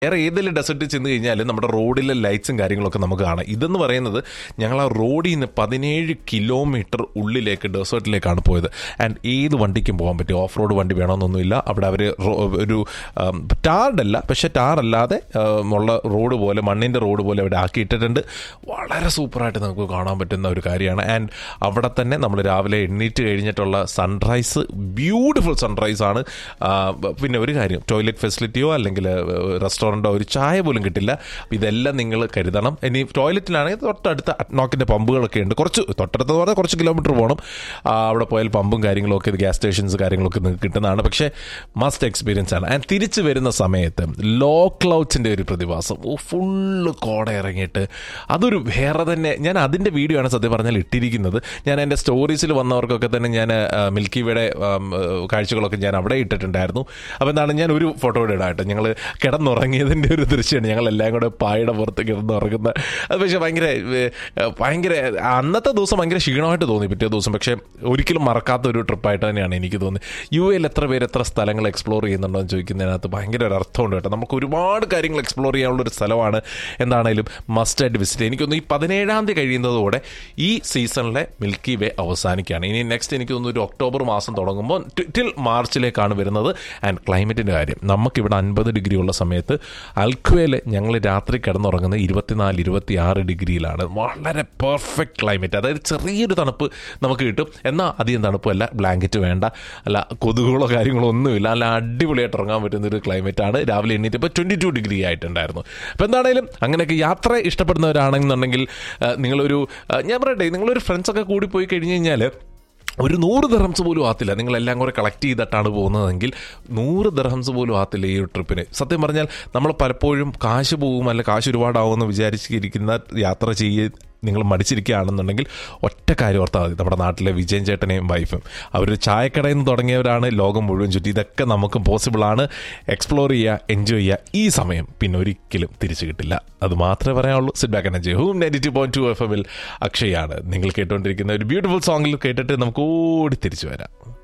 വേറെ ഏതെങ്കിലും ഡെസേർട്ടിൽ ചെന്ന് കഴിഞ്ഞാൽ നമ്മുടെ റോഡിലെ ലൈറ്റ്സും കാര്യങ്ങളൊക്കെ നമുക്ക് കാണാം ഇതെന്ന് പറയുന്നത് ഞങ്ങൾ ആ റോഡിൽ നിന്ന് പതിനേഴ് കിലോമീറ്റർ ഉള്ളിലേക്ക് ഡെസേർട്ടിലേക്കാണ് പോയത് ആൻഡ് ഏത് വണ്ടിക്കും പോകാൻ പറ്റും ഓഫ് റോഡ് വണ്ടി വേണമെന്നൊന്നുമില്ല അവിടെ അവർ ഒരു ടാർഡല്ല പക്ഷെ ടാറല്ലാതെ ഉള്ള റോഡ് പോലെ മണ്ണിൻ്റെ റോഡ് പോലെ അവിടെ ആക്കിയിട്ടിട്ടുണ്ട് വളരെ സൂപ്പറായിട്ട് നമുക്ക് കാണാൻ പറ്റുന്ന ഒരു കാര്യമാണ് ആൻഡ് അവിടെ തന്നെ നമ്മൾ രാവിലെ എണ്ണീറ്റ് കഴിഞ്ഞിട്ടുള്ള സൺറൈസ് ബ്യൂട്ടിഫുൾ സൺറൈസ് ആണ് ആ, പിന്നെ ഒരു കാര്യം ടോയ്ലറ്റ് ഫെസിലിറ്റിയോ അല്ലെങ്കിൽ റെസ്റ്റോറൻറ്റോ ഒരു ചായ പോലും കിട്ടില്ല അപ്പോൾ ഇതെല്ലാം നിങ്ങൾ കരുതണം ഇനി ടോയ്ലറ്റിലാണെങ്കിൽ തൊട്ടടുത്ത അറ്റ്നോക്കിൻ്റെ പമ്പുകളൊക്കെ ഉണ്ട് കുറച്ച് തൊട്ടടുത്ത് പറഞ്ഞാൽ കുറച്ച് കിലോമീറ്റർ പോകണം ആ, അവിടെ പോയാൽ പമ്പും കാര്യങ്ങളൊക്കെ ഗ്യാസ് സ്റ്റേഷൻസ് കാര്യങ്ങളൊക്കെ നിങ്ങൾക്ക് കിട്ടുന്നതാണ് പക്ഷേ മസ്റ്റ് എക്സ്പീരിയൻസ് ആണ് ആൻഡ് തിരിച്ചു വരുന്ന സമയത്ത് ലോ ക്ലൗഡ്സിൻ്റെ ഒരു പ്രതിഭാസം ഓ ഫുള്ള് കോട ഇറങ്ങിയിട്ട് അതൊരു വേറെ തന്നെ ഞാൻ അതിൻ്റെ വീഡിയോ ആണ് സത്യം പറഞ്ഞാൽ ഇട്ടിരിക്കുന്നത് ഞാൻ എൻ്റെ സ്റ്റോറീസിൽ വന്നവർക്കൊക്കെ തന്നെ ഞാൻ ആ, മിൽക്കി വേയുടെ ആം, ആ, കാഴ്ചകളൊക്കെ ഞാൻ അവിടെ ഇട്ടിട്ടുണ്ടായിരുന്നു അപ്പോൾ എന്താണ് ഞാൻ ഒരു ഫോട്ടോ കൂടെ ഇടാട്ടെ ഞങ്ങൾ കിടന്നുറങ്ങിയതിൻ്റെ ഒരു ദൃശ്യമാണ് ഞങ്ങൾ എല്ലാം കൂടെ പായുടെ പുറത്ത് കിടന്നുറങ്ങുന്ന അത് പക്ഷേ ഭയങ്കര ഏ, ഭയങ്കര അന്നത്തെ ദിവസം ഭയങ്കര ക്ഷീണമായിട്ട് തോന്നി പിറ്റേ ദിവസം പക്ഷേ ഒരിക്കലും മറക്കാത്ത ഒരു ട്രിപ്പായിട്ട് തന്നെയാണ് എനിക്ക് തോന്നുന്നത് യു എയിൽ എത്ര പേര് എത്ര സ്ഥലങ്ങൾ എക്സ്പ്ലോർ ചെയ്യുന്നുണ്ടോ എന്ന് ചോദിക്കുന്നതിനകത്ത് ഭയങ്കര ഒരു അർത്ഥമുണ്ട് കേട്ടോ നമുക്ക് ഒരുപാട് കാര്യങ്ങൾ എക്സ്പ്ലോർ ചെയ്യാനുള്ള ഒരു സ്ഥലമാണ് എന്താണേലും മസ്റ്റ് ആയിട്ട് വിസിറ്റ് എനിക്ക് തോന്നുന്നു ഈ പതിനേഴാം തീയതി കഴിയുന്നതോടെ ഈ സീസണിലെ മിൽക്കി വേ അവസാനിക്കുകയാണ് ഇനി നെക്സ്റ്റ് എനിക്ക് തോന്നുന്നു ഒരു ഒക്ടോബർ മാസം തുടങ്ങുമ്പോൾ ടിൽ മാർച്ചിലേക്കാണ് വരുന്നത് ആൻഡ് ക്ലൈമറ്റിൻ്റെ കാര്യം നമുക്കിവിടെ അൻപത് ഡിഗ്രി ഉള്ള സമയത്ത് അൽക്വയിൽ ഞങ്ങൾ രാത്രി കിടന്നുറങ്ങുന്നത് ഇരുപത്തിനാല് ഇരുപത്തി ആറ് ഡിഗ്രിയിലാണ് വളരെ പെർഫെക്റ്റ് ക്ലൈമറ്റ് അതായത് ചെറിയൊരു തണുപ്പ് നമുക്ക് കിട്ടും എന്നാൽ അധികം തണുപ്പല്ല ബ്ലാങ്കറ്റ് വേണ്ട അല്ല കൊതുകുകളോ കാര്യങ്ങളോ ഒന്നുമില്ല അല്ല അടിപൊളിയായിട്ട് ഉറങ്ങാൻ പറ്റുന്ന ഒരു ക്ലൈമറ്റാണ് രാവിലെ എണ്ണീറ്റ് ഇപ്പോൾ ട്വൻറ്റി ടു ഡിഗ്രി ആയിട്ടുണ്ടായിരുന്നു അപ്പോൾ എന്താണേലും അങ്ങനെയൊക്കെ യാത്ര ഇഷ്ടപ്പെടുന്നവരാണെന്നുണ്ടെങ്കിൽ ആ, നിങ്ങളൊരു ആ, ഞാൻ പറയട്ടെ നിങ്ങളൊരു ഫ്രണ്ട്സൊക്കെ കൂടി പോയി കഴിഞ്ഞ് കഴിഞ്ഞാൽ ഒരു നൂറ് ദർഹംസ് പോലും ആത്തില്ല നിങ്ങളെല്ലാം കൂടെ കളക്ട് ചെയ്തിട്ടാണ് പോകുന്നതെങ്കിൽ നൂറ് ദർഹംസ് പോലും ആത്തില്ല ഈ ഒരു ട്രിപ്പിന് സത്യം പറഞ്ഞാൽ നമ്മൾ പലപ്പോഴും കാശ് പോകും അല്ല കാശ് ഒരുപാടാവുമെന്ന് വിചാരിച്ചിരിക്കുന്ന യാത്ര ചെയ്യ നിങ്ങൾ മടിച്ചിരിക്കുകയാണെന്നുണ്ടെങ്കിൽ ഒറ്റ കാര്യം ഓർത്താൽ മതി നമ്മുടെ നാട്ടിലെ വിജയൻ ചേട്ടനെയും വൈഫും അവർ ചായക്കടയിൽ നിന്ന് തുടങ്ങിയവരാണ് ലോകം മുഴുവൻ ചുറ്റി ഇതൊക്കെ നമുക്ക് പോസിബിൾ ആണ് എക്സ്പ്ലോർ ചെയ്യുക എൻജോയ് ചെയ്യുക ഈ സമയം പിന്നെ ഒരിക്കലും തിരിച്ചു കിട്ടില്ല അത് മാത്രമേ പറയാനുള്ളൂ sit back energy hmm ninety two point two എഫ് എമ്മിൽ അക്ഷയാണ് നിങ്ങൾ കേട്ടുകൊണ്ടിരിക്കുന്ന ഒരു ബ്യൂട്ടിഫുൾ സോങ്ങിൽ കേട്ടിട്ട് നമുക്ക് ഓടി തിരിച്ചു വരാം